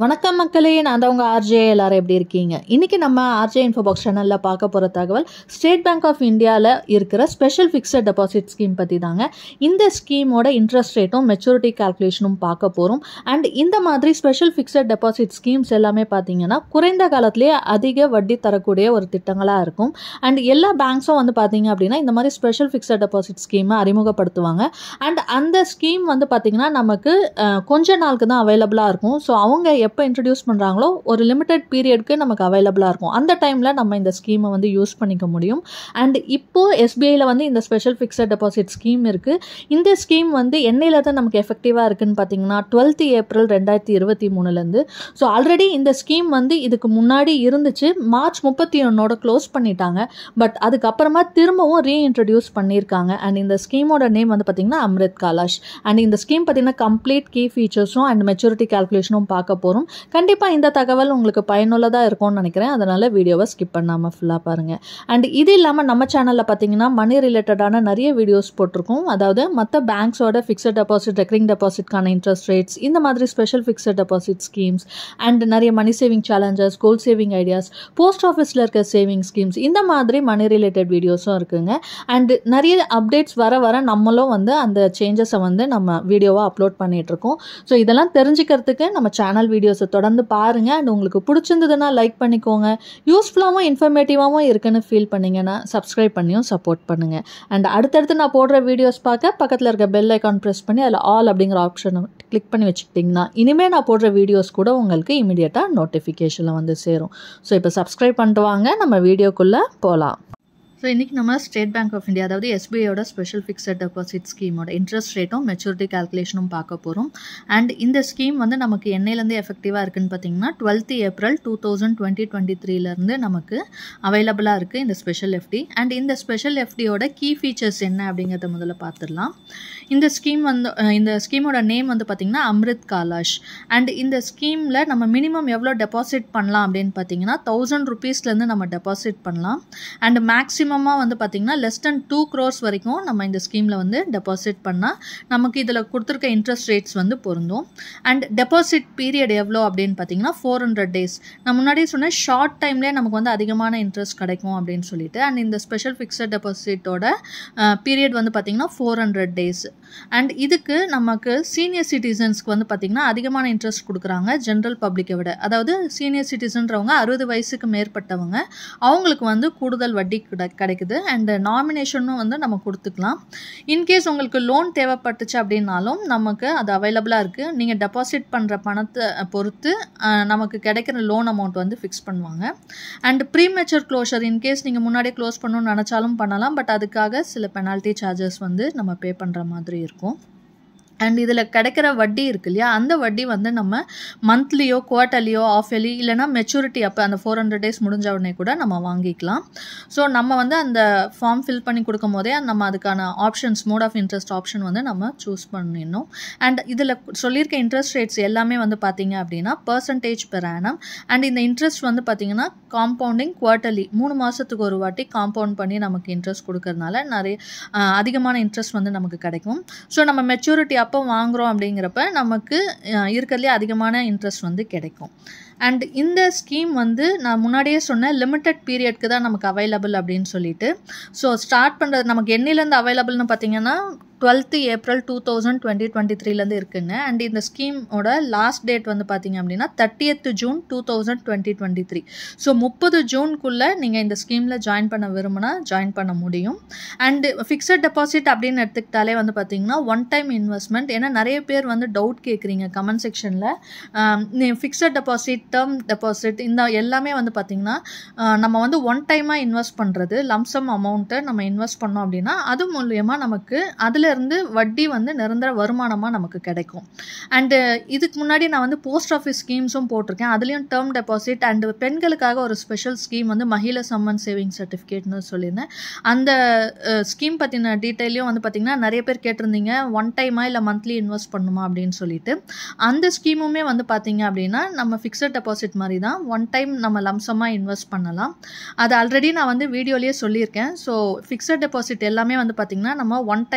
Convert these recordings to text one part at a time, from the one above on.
வணக்கம் மக்களே நான் தான் உங்கள் ஆர்ஜே எல்லாரும் எப்படி இருக்கீங்க இன்றைக்கி நம்ம ஆர்ஜே இன்ஃபோ பாக்ஸ் சேனலில் பார்க்க போகிற தகவல் ஸ்டேட் பேங்க் ஆஃப் இந்தியாவில் இருக்கிற ஸ்பெஷல் ஃபிக்ஸட் டெபாசிட் ஸ்கீம் பற்றி தாங்க இந்த ஸ்கீமோட இன்ட்ரெஸ்ட் ரேட்டும் மெச்சூரிட்டி கால்குலேஷனும் பார்க்க போகிறோம் அண்ட் இந்த மாதிரி ஸ்பெஷல் ஃபிக்ஸட் டெபாசிட் ஸ்கீம்ஸ் எல்லாமே பார்த்தீங்கன்னா குறைந்த காலத்திலேயே அதிக வட்டி தரக்கூடிய ஒரு திட்டங்களாக இருக்கும் அண்ட் எல்லா பேங்க்ஸும் வந்து பார்த்தீங்க அப்படின்னா இந்த மாதிரி ஸ்பெஷல் ஃபிக்ஸட் டெபாசிட் ஸ்கீமை அறிமுகப்படுத்துவாங்க அண்ட் அந்த ஸ்கீம் வந்து பார்த்தீங்கன்னா நமக்கு அஹ், கொஞ்ச நாளுக்கு தான் அவைலபிளாக இருக்கும் ஸோ அவங்க எப்போ இன்ட்ரடியூஸ் பண்ணுறாங்களோ ஒரு லிமிடெட் பீரியட்க்கு நமக்கு அவைலபிளாக இருக்கும் அந்த டைமில் நம்ம இந்த ஸ்கீமை வந்து யூஸ் பண்ணிக்க முடியும் அண்ட் இப்போது எஸ்பிஐயில் வந்து இந்த ஸ்பெஷல் ஃபிக்ஸட் டெபாசிட் ஸ்கீம் இருக்குது இந்த ஸ்கீம் வந்து என்னையில தான் நமக்கு எஃபெக்டிவாக இருக்குன்னு பார்த்தீங்கன்னா டுவெல்த் ஏப்ரல் ரெண்டாயிரத்தி இருபத்தி மூணுலேருந்து ஸோ ஆல்ரெடி இந்த ஸ்கீம் வந்து இதுக்கு முன்னாடி இருந்துச்சு மார்ச் முப்பத்தி ஒன்னோட க்ளோஸ் பண்ணிட்டாங்க பட் அதுக்கப்புறமா திரும்பவும் ரீஇன்ட்ரடியூஸ் பண்ணியிருக்காங்க அண்ட் இந்த ஸ்கீமோட நேம் வந்து பார்த்தீங்கன்னா அம்ரித் காலாஷ் அண்ட் இந்த ஸ்கீம் பார்த்தீங்கன்னா கம்ப்ளீட் கீ ஃபீச்சர்ஸும் அண்ட் மெச்சூரிட்டி கால்குலேஷனும் பார்க்க போகிறோம் கண்டிப்பாக இந்த தகவல் உங்களுக்கு பயனுள்ளதாக இருக்கும்னு நினைக்கிறேன் அதனால் வீடியோவை ஸ்கிப் பண்ணாமல் ஃபுல்லாக பாருங்கள் அண்ட் இது இல்லாமல் நம்ம சேனலில் பார்த்தீங்கன்னா மணி ரிலேட்டடான நிறைய வீடியோஸ் போட்டிருக்கோம் அதாவது மற்ற பேங்க்ஸோட ஃபிக்ஸட் டெபாசிட் ரெக்கரிங் டெபாசிட்கான இன்ட்ரெஸ்ட் ரேட்ஸ் இந்த மாதிரி special fixed deposit schemes and நிறைய money saving challenges goal saving ideas post ஆஃபீஸில் இருக்க சேவிங் ஸ்கீம்ஸ் இந்த மாதிரி மணி ரிலேட்டட் வீடியோஸும் இருக்குங்க அண்ட் நிறைய அப்டேட்ஸ் வர வர நம்மளும் வந்து அந்த சேஞ்சஸை வந்து நம்ம வீடியோவாக அப்லோட் பண்ணிகிட்ருக்கோம் ஸோ இதெல்லாம் தெரிஞ்சுக்கிறதுக்கு நம்ம சேனல் வீடியோஸை தொடர்ந்து பாருங்கள் அண்ட் உங்களுக்கு பிடிச்சிருந்ததுன்னா லைக் பண்ணிக்கோங்க யூஸ்ஃபுல்லாகவும் இன்ஃபர்மேட்டிவாகவும் இருக்குன்னு ஃபீல் பண்ணீங்கன்னா சப்ஸ்கிரைப் பண்ணியும் சப்போர்ட் பண்ணுங்கள் அண்ட் அடுத்தடுத்து நான் போடுற வீடியோஸ் பார்க்க பக்கத்தில் இருக்க பெல் ஐக்கான் ப்ரெஸ் பண்ணி அதில் ஆல் அப்படிங்கிற ஆப்ஷனை கிளிக் பண்ணி வச்சுக்கிட்டிங்கன்னா இனிமேல் நான் போடுற வீடியோஸ் கூட உங்களுக்கு இமீடியட்டாக நோட்டிஃபிகேஷனில் வந்து சேரும் ஸோ இப்போ சப்ஸ்கிரைப் பண்ணிட்டு வாங்க நம்ம வீடியோக்குள்ளே போகலாம் ஸோ இன்றைக்கி நம்ம ஸ்டேட் பேங்க் ஆஃப் இந்தியா அதாவது எஸ்பிஐயோட ஸ்பெஷல் ஃபிக்ஸட் டெபாசிட் ஸ்கீமோட இன்ட்ரெஸ்ட் ரேட்டும் மெச்சூரிட்டி கால்குலேஷனும் பார்க்க போகிறோம் அண்ட் இந்த ஸ்கீம் வந்து நமக்கு என்னையிலேருந்து எஃபெக்டிவாக இருக்குன்னு பார்த்தீங்கன்னா twelfth April two thousand twenty twenty த்ரீலேருந்து நமக்கு அவைலபிளாக இருக்குது இந்த ஸ்பெஷல் எஃப்டி அண்ட் இந்த ஸ்பெஷல் எஃப்டியோட கீ ஃபீச்சர்ஸ் என்ன அப்படிங்கிறத முதல்ல பார்த்துடலாம் இந்த ஸ்கீம் வந்து அஹ் இந்த ஸ்கீமோட நேம் வந்து பார்த்திங்கன்னா அம்ரித் காலாஷ் அண்ட் இந்த ஸ்கீமில் நம்ம மினிமம் எவ்வளோ டெபாசிட் பண்ணலாம் அப்படின்னு பார்த்தீங்கன்னா தௌசண்ட் ருபீஸ்லேருந்து நம்ம டெபாசிட் பண்ணலாம் அண்ட் மேக்ஸிமமாக வந்து பார்த்திங்கன்னா லெஸ் தென் டூ க்ரோர்ஸ் வரைக்கும் நம்ம இந்த ஸ்கீமில் வந்து டெபாசிட் பண்ணால் நமக்கு இதில் கொடுத்துருக்க இன்ட்ரெஸ்ட் ரேட்ஸ் வந்து பொருந்தும் அண்ட் டெபாசிட் பீரியட் எவ்வளோ அப்படின்னு பார்த்தீங்கன்னா ஃபோர் ஹண்ட்ரட் டேஸ் நான் முன்னாடியே சொன்னேன் ஷார்ட் டைம்லேயே நமக்கு வந்து அதிகமான இன்ட்ரெஸ்ட் கிடைக்கும் அப்படின்னு சொல்லிட்டு அண்ட் இந்த ஸ்பெஷல் ஃபிக்ஸட் டெபாசிட்டோட பீரியட் வந்து பார்த்திங்கன்னா ஃபோர் ஹண்ட்ரட் டேஸ் அண்ட் இதுக்கு நமக்கு சீனியர் சிட்டிசன்ஸ்க்கு வந்து பார்த்திங்கன்னா அதிகமான இன்ட்ரெஸ்ட் கொடுக்குறாங்க ஜென்ரல் பப்ளிக்கை விட அதாவது சீனியர் சிட்டிசன்றவங்க அறுபது வயசுக்கு மேற்பட்டவங்க அவங்களுக்கு வந்து கூடுதல் வட்டி கிடை கிடைக்குது அண்ட் நாமினேஷனும் வந்து நம்ம கொடுத்துக்கலாம் இன்கேஸ் உங்களுக்கு லோன் தேவைப்பட்டுச்சு அப்படின்னாலும் நமக்கு அது அவைலபிளாக இருக்குது நீங்கள் டெபாசிட் பண்ணுற பணத்தை பொறுத்து அஹ், நமக்கு கிடைக்கிற லோன் அமௌண்ட் வந்து ஃபிக்ஸ் பண்ணுவாங்க அண்ட் ப்ரீமெச்சர் க்ளோஷர் இன்கேஸ் நீங்கள் முன்னாடியே க்ளோஸ் பண்ணணும்னு நினச்சாலும் பண்ணலாம் பட் அதுக்காக சில பெனால்ட்டி சார்ஜஸ் வந்து நம்ம பே பண்ணுற மாதிரி இருக்கும் அண்ட் இதில் கிடைக்கிற வட்டி இருக்கு இல்லையா அந்த வட்டி வந்து நம்ம மந்த்லியோ குவார்ட்டர்லியோ ஆஃப் இயர்லி இல்லைனா மெச்சூரிட்டி அப்போ அந்த ஃபோர் ஹண்ட்ரட் டேஸ் முடிஞ்ச உடனே கூட நம்ம வாங்கிக்கலாம் ஸோ நம்ம வந்து அந்த ஃபார்ம் ஃபில் பண்ணி கொடுக்கும் போதே நம்ம அதுக்கான options mode of interest option வந்து நம்ம சூஸ் பண்ணிடணும் அண்ட் இதில் சொல்லியிருக்க இன்ட்ரெஸ்ட் ரேட்ஸ் எல்லாமே வந்து பார்த்தீங்க அப்படின்னா பர்சன்டேஜ் பெர் ஆனம் அண்ட் இந்த இன்ட்ரெஸ்ட் வந்து பார்த்தீங்கன்னா காம்பவுண்டிங் குவார்ட்டர்லி மூணு மாதத்துக்கு ஒரு வாட்டி காம்பவுண்ட் பண்ணி நமக்கு இன்ட்ரெஸ்ட் கொடுக்கறதுனால நிறைய ஆஹ், அதிகமான இன்ட்ரெஸ்ட் வந்து நமக்கு கிடைக்கும் ஸோ நம்ம மெச்சூரிட்டி அப்போ வாங்குறோம் அப்படிங்கிறப்ப நமக்கு அஹ், இருக்கிறதுலே அதிகமான இன்ட்ரெஸ்ட் வந்து கிடைக்கும் அண்ட் இந்த ஸ்கீம் வந்து நான் முன்னாடியே சொன்னேன் லிமிட்டட் பீரியட்க்கு தான் நமக்கு அவைலபிள் அப்படின்னு சொல்லிட்டு ஸோ ஸ்டார்ட் பண்ணுறது நமக்கு என்னிலேருந்து அவைலபிள்னு பார்த்தீங்கன்னா twelfth April two thousand twenty twenty த்ரீலேருந்து இருக்குங்க அண்ட் இந்த ஸ்கீமோட லாஸ்ட் டேட் வந்து பார்த்தீங்க அப்படின்னா thirtieth June two thousand twenty twenty three so முப்பது ஜூன்குள்ளே நீங்கள் இந்த ஸ்கீமில் ஜாயின் பண்ண விரும்பினா ஜாயின் பண்ண முடியும் அண்டு ஃபிக்ஸட் டெபாசிட் அப்படின்னு எடுத்துக்கிட்டாலே வந்து பார்த்தீங்கன்னா ஒன் டைம் இன்வெஸ்ட்மெண்ட் ஏன்னா நிறைய பேர் வந்து டவுட் கேட்குறீங்க கமெண்ட் செக்ஷனில் ஃபிக்ஸட் டெபாசிட் டேர்ம் டெபாசிட் இந்த எல்லாமே வந்து பார்த்திங்கன்னா ஆஹ் நம்ம வந்து ஒன் டைமாக இன்வெஸ்ட் பண்ணுறது லம்சம் அமௌண்ட்டை நம்ம இன்வெஸ்ட் பண்ணோம் அப்படின்னா அது மூலியமாக நமக்கு அதிலிருந்து வட்டி வந்து நிரந்தர வருமானமாக நமக்கு கிடைக்கும் அண்டு இதுக்கு முன்னாடி நான் வந்து போஸ்ட் ஆஃபீஸ் ஸ்கீம்ஸும் போட்டிருக்கேன் அதுலேயும் டேர்ம் டெபாசிட் அண்டு பெண்களுக்காக ஒரு ஸ்பெஷல் ஸ்கீம் வந்து மகிழ சம்மன் சேவிங் சர்டிஃபிகேட்னு சொல்லியிருந்தேன் அந்த ஸ்கீம் பற்றின டீட்டெயிலையும் வந்து பார்த்திங்கன்னா நிறைய பேர் கேட்டிருந்தீங்க ஒன் டைமாக இல்லை மந்த்லி இன்வெஸ்ட் பண்ணுமா அப்படின்னு சொல்லிட்டு அந்த ஸ்கீமுமே வந்து பார்த்தீங்க அப்படின்னா நம்ம ஃபிக்ஸட் டெபாசிட் மாதிரி தான் ஒன் டைம் நம்ம லம்சமாக இன்வெஸ்ட் பண்ணலாம் அது ஆல்ரெடி நான் வந்து வீடியோலேயே சொல்லியிருக்கேன் ஸோ ஃபிக்ஸட் டெபாசிட் எல்லாமே வந்து பார்த்திங்கன்னா நம்ம ஒன் டைமாக லம்சம்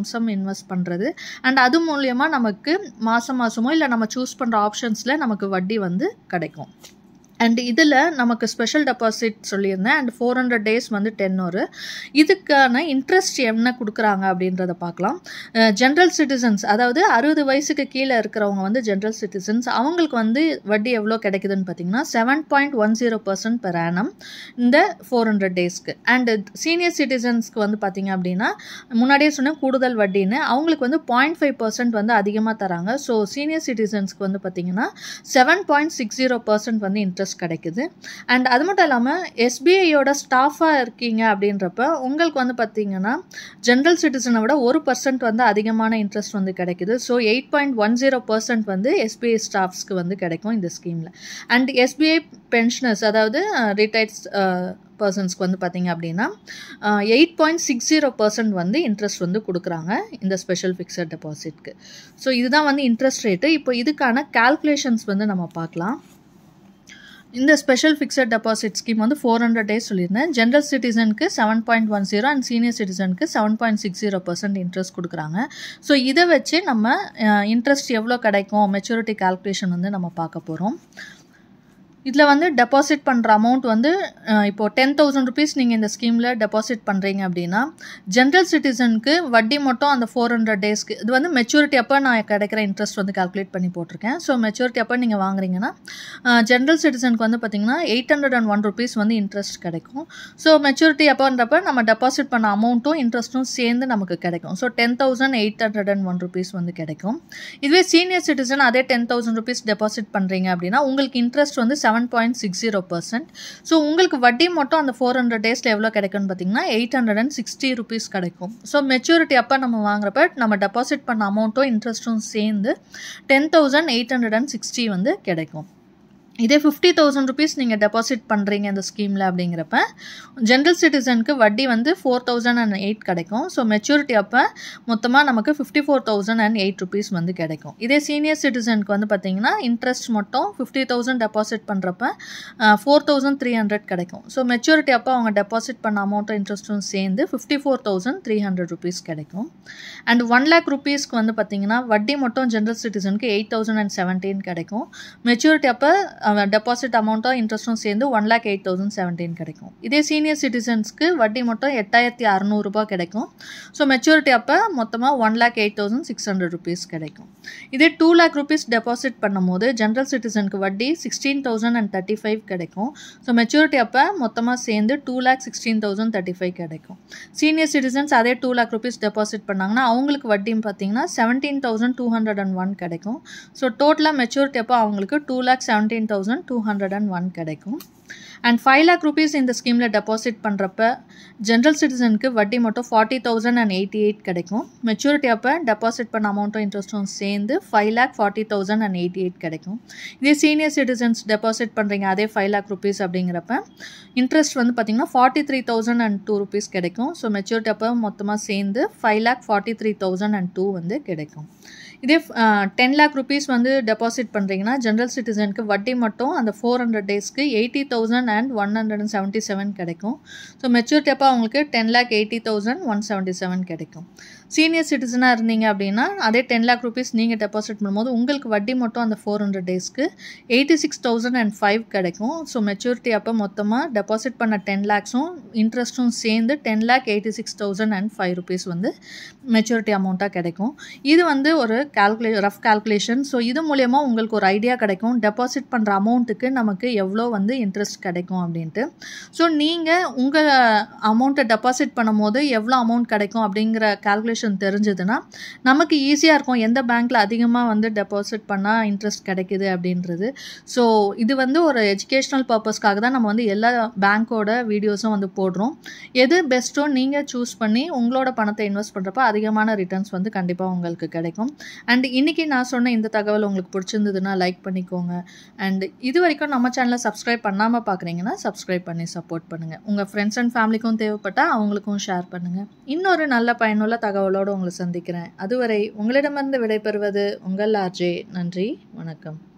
லம்சம் இன்வெஸ்ட் பண்ணுறது அண்ட் அது மூலியமாக நமக்கு மாதம் மாதமோ இல்லை நம்ம சூஸ் பண்ணுற ஆப்ஷன்ஸில் நமக்கு வட்டி வந்து கிடைக்கும் அண்ட் இதில் நமக்கு ஸ்பெஷல் டெபாசிட் சொல்லியிருந்தேன் அண்ட் ஃபோர் ஹண்ட்ரட் டேஸ் வந்து டென் ஒரு இதுக்கான இன்ட்ரெஸ்ட் என்ன கொடுக்குறாங்க அப்படின்றத பார்க்கலாம் ஜென்ரல் சிட்டிசன்ஸ் அதாவது அறுபது வயசுக்கு கீழே இருக்கிறவங்க வந்து ஜென்ரல் சிட்டிசன்ஸ் அவங்களுக்கு வந்து வட்டி எவ்வளோ கிடைக்குதுன்னு பார்த்தீங்கன்னா seven point one zero percent per annum இந்த ஃபோர் ஹண்ட்ரட் டேஸ்க்கு அண்ட் சீனியர் சிட்டிசன்ஸ்க்கு வந்து பார்த்தீங்க அப்படின்னா முன்னாடியே சொன்ன கூடுதல் வட்டின்னு அவங்களுக்கு வந்து பாயிண்ட் ஃபைவ் பர்சன்ட் வந்து அதிகமாக தராங்க ஸோ சீனியர் சிட்டிசன்ஸ்க்கு வந்து பார்த்தீங்கன்னா seven point six zero percent வந்து இன்ட்ரெஸ்ட் கிடைக்குது அண்ட் அது மட்டும் இல்லாமல் எஸ்பிஐயோட ஸ்டாஃபாக இருக்கீங்க அப்படின்றப்ப உங்களுக்கு வந்து பார்த்தீங்கன்னா ஜென்ரல் சிட்டிசனை விட ஒரு பர்சன்ட் வந்து அதிகமான இன்ட்ரெஸ்ட் வந்து கிடைக்குது so eight point one zero percent வந்து எஸ்பிஐ ஸ்டாஃப்ஸ்க்கு வந்து கிடைக்கும் இந்த ஸ்கீமில் அண்ட் எஸ்பிஐ பென்ஷனர்ஸ் அதாவது ரிட்டையர்ஸ் பர்சன்ஸ்க்கு வந்து பார்த்தீங்க அப்படின்னா eight point six zero percent வந்து இன்ட்ரெஸ்ட் வந்து கொடுக்குறாங்க இந்த ஸ்பெஷல் ஃபிக்ஸட் டெபாசிட்க்கு ஸோ இதுதான் வந்து இன்ட்ரெஸ்ட் ரேட்டு இப்போ இதுக்கான கால்குலேஷன்ஸ் வந்து நம்ம பார்க்கலாம் இந்த ஸ்பெஷல் ஃபிக்ஸட் டெபாசிட் ஸ்கீம் வந்து ஃபோர் ஹண்ட்ரட் டேஸ் சொல்லியிருந்தேன் ஜென்ரல் சிட்டிசனுக்கு seven point one zero and senior சிட்டிசனுக்கு seven point six zero percent interest கொடுக்குறாங்க ஸோ இதை வச்சு நம்ம இன்ட்ரெஸ்ட் எவ்வளோ கிடைக்கும் மெச்சூரிட்டி கால்குலேஷன் வந்து நம்ம பார்க்க போகிறோம் இதில் வந்து டெபாசிட் பண்ணுற அமௌண்ட் வந்து இப்போது டென் தௌசண்ட் ருபீஸ் நீங்கள் இந்த ஸ்கீமில் டெபாசிட் பண்ணுறீங்க அப்படின்னா ஜென்ரல் சிட்டிசனுக்கு வட்டி மட்டும் அந்த ஃபோர் ஹண்ட்ரட் டேஸ்க்கு இது வந்து மெச்சூரிட்டி அப்போ நான் கிடைக்கிற இன்ட்ரெஸ்ட் வந்து கால்குலேட் பண்ணி போட்டிருக்கேன் ஸோ மெச்சூரிட்டி அப்போ நீங்கள் வாங்குறீங்கன்னா ஜென்ரல் சிட்டிசனுக்கு வந்து பார்த்தீங்கன்னா eight hundred and one rupees வந்து இன்ட்ரெஸ்ட் கிடைக்கும் ஸோ மெச்சூரிட்டி அப்போன்றப்ப நம்ம டெபாசிட் பண்ண அமௌண்ட்டும் இன்ட்ரெஸ்ட்டும் சேர்ந்து நமக்கு கிடைக்கும் so ten thousand eight hundred and one rupees வந்து கிடைக்கும் இதுவே சீனியர் சிட்டிசன் அதே டென் தௌசண்ட் ருபீஸ் டெபாசிட் பண்ணுறீங்க அப்படின்னா உங்களுக்கு இன்ட்ரெஸ்ட் வந்து seven point six zero percent so உங்களுக்கு வட்டி மட்டும் அந்த ஃபோர் ஹண்ட்ரட் டேஸில் எவ்வளோ கிடைக்கும்னு பார்த்தீங்கன்னா eight hundred and sixty rupees கிடைக்கும் ஸோ மெச்சூரிட்டி அப்போ நம்ம வாங்குறப்ப நம்ம டெபாசிட் பண்ண அமௌண்ட்டும் இன்ட்ரெஸ்ட்டும் சேர்ந்து ten thousand eight hundred and sixty வந்து கிடைக்கும் இதே ஃபிஃப்டி தௌசண்ட் ருபீஸ் நீங்கள் டெபாசிட் பண்ணுறீங்க இந்த ஸ்கீமில் அப்படிங்கிறப்ப ஜென்ரல் சிட்டிசனுக்கு வட்டி வந்து ஃபோர் தௌசண்ட் அண்ட் எயிட் கிடைக்கும் ஸோ மெச்சூரிட்டி அப்போ மொத்தமாக நமக்கு fifty four thousand and eight rupees வந்து கிடைக்கும் இதே சீனியர் சிட்டிசனுக்கு வந்து பார்த்தீங்கன்னா இன்ட்ரெஸ்ட் மட்டும் ஃபிஃப்டி தௌசண்ட் டெபாசிட் பண்ணுறப்ப ஃபோர் தௌசண்ட் த்ரீ ஹண்ட்ரட் கிடைக்கும் ஸோ மெச்சூரிட்டி அப்போ அவங்க டெபாசிட் பண்ண அமௌண்ட்டும் இன்ட்ரெஸ்ட்டும் சேர்ந்து fifty four thousand three hundred rupees கிடைக்கும் அண்ட் ஒன் லேக் ருபீஸ்க்கு வந்து பார்த்தீங்கன்னா வட்டி மட்டும் ஜென்ரல் சிட்டிசனுக்கு எயிட் தௌசண்ட் அண்ட் செவன்டீன் கிடைக்கும் மெச்சூரிட்டி அப்போ டெபாசிட் அமௌண்ட்டும் இன்ட்ரெஸ்ட்டும் சேர்ந்து one lakh eight thousand seventeen கிடைக்கும் இதே சீனியர் சிட்டிசன்ஸ்க்கு வட்டி மட்டும் எட்டாயிரத்தி அறநூறுபா கிடைக்கும் ஸோ மெச்சூரிட்டி அப்போ மொத்தமாக one lakh eight thousand six hundred rupees கிடைக்கும் இதே டூ லேக் ருபீஸ் டெபாசிட் பண்ணும்போது ஜென்ரல் சிட்டிசனுக்கு வட்டி sixteen thousand and thirty five கிடைக்கும் ஸோ மெச்சூரிட்டி அப்போ மொத்தமாக சேர்ந்து two lakh sixteen thousand thirty five கிடைக்கும் சீனியர் சிட்டிசன்ஸ் அதே டூ லேக் ருபீஸ் டெபாசிட் பண்ணாங்கன்னா அவங்களுக்கு வட்டின்னு பார்த்தீங்கன்னா seventeen thousand two hundred and one கிடைக்கும் ஸோ டோட்டலாக மெச்சூரிட்டி அப்போ அவங்களுக்கு two lakh seventeen thousand two hundred and one கிடைக்கும் அண்ட் ஃபைவ் லேக் ருபீஸ் இந்த ஸ்கீமில் டெபாசிட் பண்ணுறப்ப ஜென்ரல் சிட்டிசனுக்கு வட்டி மட்டும் forty thousand and eighty eight கிடைக்கும் மெச்சூரிட்டி அப்போ டெபாசிட் பண்ண அமௌண்ட்டும் இன்ட்ரெஸ்ட்டும் சேர்ந்து five lakh forty thousand and eighty eight கிடைக்கும் இதே சீனியர் சிட்டிசன்ஸ் டெபாசிட் பண்ணுறீங்க அதே ஃபைவ் லேக் ருபீஸ் அப்படிங்கிறப்ப இன்ட்ரெஸ்ட் வந்து பார்த்தீங்கன்னா forty three thousand and two rupees கிடைக்கும் ஸோ மெச்சூரிட்டி அப்போ மொத்தமாக சேர்ந்து five lakh forty three thousand and two வந்து கிடைக்கும் இதே டென் லேக் ருபீஸ் வந்து டெபாசிட் பண்ணுறீங்கன்னா ஜென்ரல் சிட்டிசனுக்கு வட்டி மட்டும் அந்த ஃபோர் ஹண்ட்ரட் டேஸ்க்கு eighty thousand and one hundred and seventy seven கிடைக்கும் ஸோ மெச்சூரிட்டி அப்போ அவங்களுக்கு ten lakh eighty thousand one seventy seven கிடைக்கும் சீனியர் சிட்டிசனாக இருந்தீங்க அப்படின்னா அதே டென் லேக் ருபீஸ் நீங்கள் டெபாசிட் பண்ணும்போது உங்களுக்கு வட்டி மட்டும் அந்த ஃபோர் ஹண்ட்ரட் டேஸ்க்கு eighty six thousand and five கிடைக்கும் ஸோ மெச்சூரிட்டி அப்போ மொத்தமாக டெபாசிட் பண்ண டென் லேக்ஸும் இன்ட்ரெஸ்ட்டும் சேர்ந்து ten lakh eighty six thousand and five rupees வந்து மெச்சூரிட்டி அமௌண்ட்டாக கிடைக்கும் இது வந்து ஒரு கால்குலே ரஃப் கால்குலேஷன் ஸோ இது மூலயமா உங்களுக்கு ஒரு ஐடியா கிடைக்கும் டெபாசிட் பண்ணுற அமௌண்ட்டுக்கு நமக்கு எவ்வளோ வந்து இன்ட்ரெஸ்ட் கிடைக்கும் அப்படின்ட்டு ஸோ நீங்கள் உங்கள் அமௌண்ட்டை டெபாசிட் பண்ணும்போது எவ்வளோ அமௌண்ட் கிடைக்கும் அப்படிங்கிற கால்குலேஷன் தெரிஞ்சதுன்னா நமக்கு ஈஸியாக இருக்கும் எந்த பேங்க்கில் அதிகமாக வந்து டெபாசிட் பண்ணால் இன்ட்ரெஸ்ட் கிடைக்குது அப்படின்றது ஸோ இது வந்து ஒரு எஜுகேஷ்னல் பர்பஸ்க்காக தான் நம்ம வந்து எல்லா பேங்க்கோட வீடியோஸும் வந்து போடுறோம் எது பெஸ்ட்டோ நீங்கள் சூஸ் பண்ணி உங்களோட பணத்தை இன்வெஸ்ட் பண்ணுறப்ப அதிகமான ரிட்டர்ன்ஸ் வந்து கண்டிப்பாக உங்களுக்கு கிடைக்கும் அண்ட் இன்றைக்கி நான் சொன்ன இந்த தகவல் உங்களுக்கு பிடிச்சிருந்ததுன்னா லைக் பண்ணிக்கோங்க அண்ட் இது வரைக்கும் நம்ம சேனலை சப்ஸ்கிரைப் பண்ணாமல் பார்க்குறீங்கன்னா சப்ஸ்கிரைப் பண்ணி சப்போர்ட் பண்ணுங்கள் உங்கள் ஃப்ரெண்ட்ஸ் அண்ட் ஃபேமிலிக்கும் தேவைப்பட்டால் அவங்களுக்கும் ஷேர் பண்ணுங்கள் இன்னொரு நல்ல பயனுள்ள தகவலோடு உங்களை சந்திக்கிறேன் அதுவரை உங்களிடமிருந்து விடைபெறுவது உங்கள் ஆர்ஜே நன்றி வணக்கம்